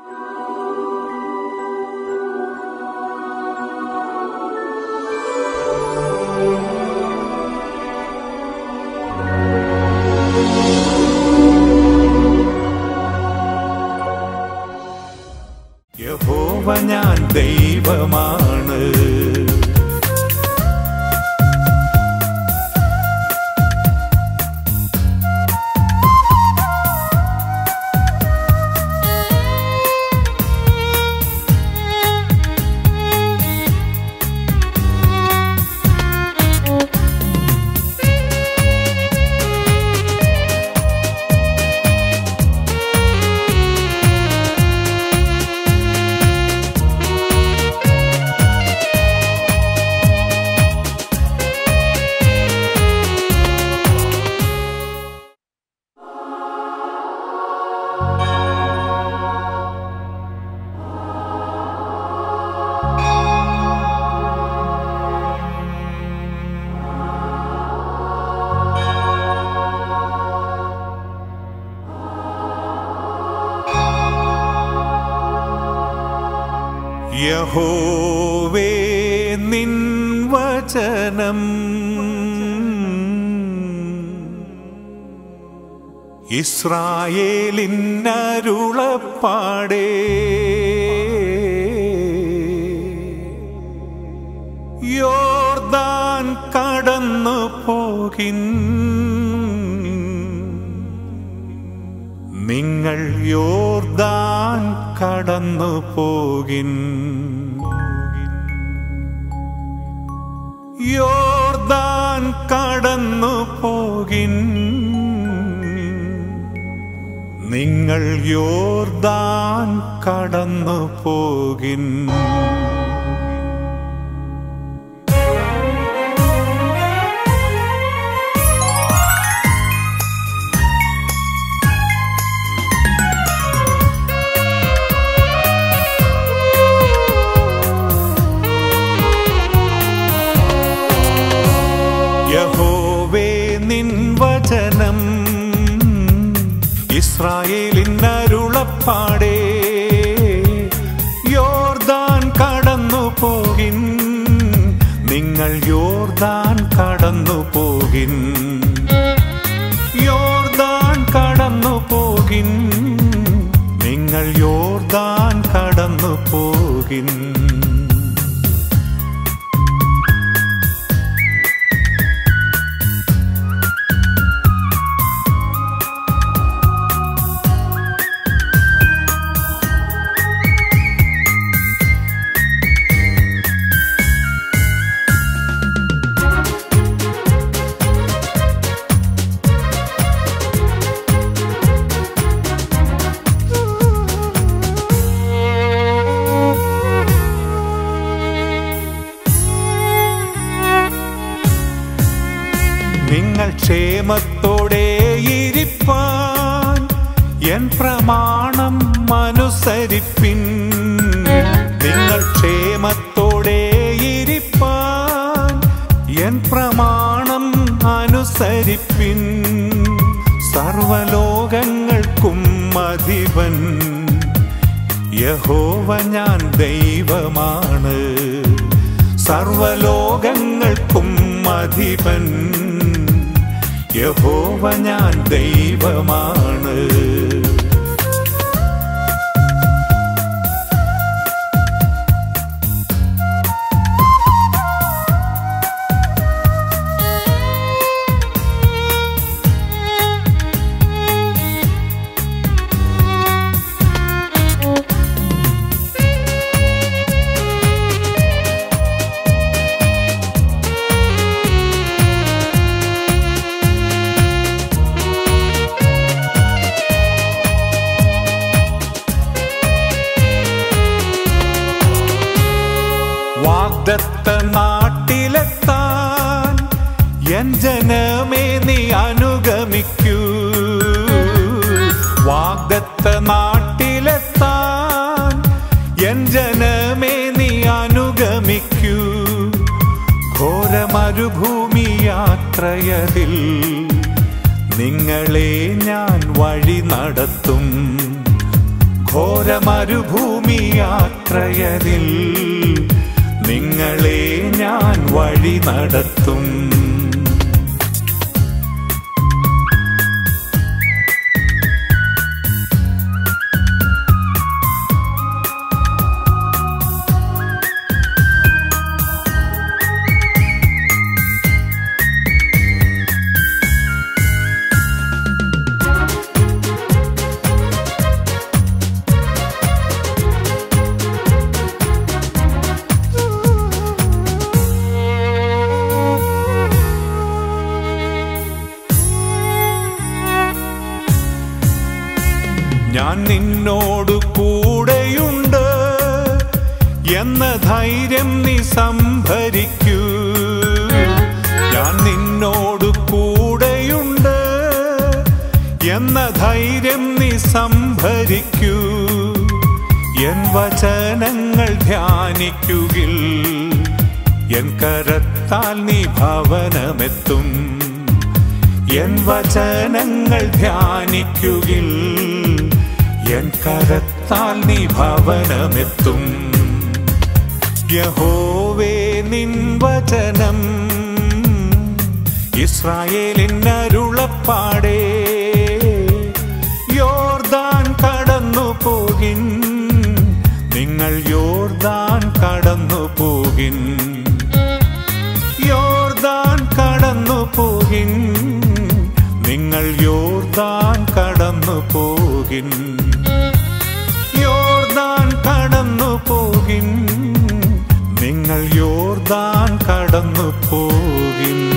യഹോവ ഞാൻ ദൈവമാണ് യഹോവേ നിൻ വചനം ഇസ്രായേലിന്നരുളപ്പാടേ യോർദാൻ കടന്നു പോകിൻ നിങ്ങൾ യോർദാൻ കടന്നു പോകിൻ യോർദാൻ കടന്നു പോകിൻ നിങ്ങൾ യോർദാൻ കടന്നു പോകിൻ യഹോവേ നിൻ വചനം ഇസ്രായേലിന്നരുളപ്പാടേ യോർദാൻ കടന്നു പോകിൻ നിങ്ങൾ യോർദാൻ കടന്നു പോകിൻ യോർദാൻ കടന്നു പോകിൻ നിങ്ങൾ യോർദാൻ കടന്നു പോകിൻ നിങ്ങൾ ക്ഷേമത്തോടെ ഇരിപ്പാൻ എൻ പ്രമാണം അനുസരിപ്പിൻ നിങ്ങൾ ക്ഷേമത്തോടെ ഇരിപ്പാൻ എൻ പ്രമാണം അനുസരിപ്പിൻ സർവലോകങ്ങൾക്കും അധിപൻ യഹോവ ഞാൻ ദൈവമാണ് സർവലോകങ്ങൾക്കും അധിപൻ യഹോവ ഞാൻ ദൈവമാണ് വാഗ്ദത്ത നാട്ടിലെത്താൻ എൻ ജനമേ നീ അനുഗമിക്കൂ വാഗ്ദത്ത നാട്ടിലെത്താൻ എൻ ജനമേ നീ അനുഗമിക്കൂ ഘോര മരുഭൂമി യാത്രയതിൽ നിങ്ങളെ ഞാൻ വഴി നടത്തും ഘോര മരുഭൂമി യാത്രയതിൽ നിങ്ങളെ ഞാൻ വഴി നടത്തും ഞാൻ നിന്നോട് കൂടെയുണ്ട് എന്ന ധൈര്യം നീ സംഭരിക്കൂ ഞാൻ നിന്നോട് കൂടെയുണ്ട് എന്ന ധൈര്യം നീ സംഭരിക്കൂ എൻ വചനങ്ങൾ ധ്യാനിക്കുകിൽ എൻ കരത്താൽ നീ ഭവനമെത്തും എൻ വചനങ്ങൾ ധ്യാനിക്കുകിൽ എൻ കരത്താൽ നീ ഭവനമെത്തും യഹോവേ നിൻ വചനം ഇസ്രായേലിൻ അരുളപ്പാടേ യോർദാൻ കടന്നു പോകിൻ നിങ്ങൾ യോർദാൻ കടന്നു പോകിൻ യോർദാൻ കടന്നു പോകിൻ നിങ്ങൾ യോർദാൻ കടന്നു പോകിൻ യോർദാൻ കടന്നു പോകിൻ നിങ്ങൾ യോർദാൻ കടന്നു പോകിൻ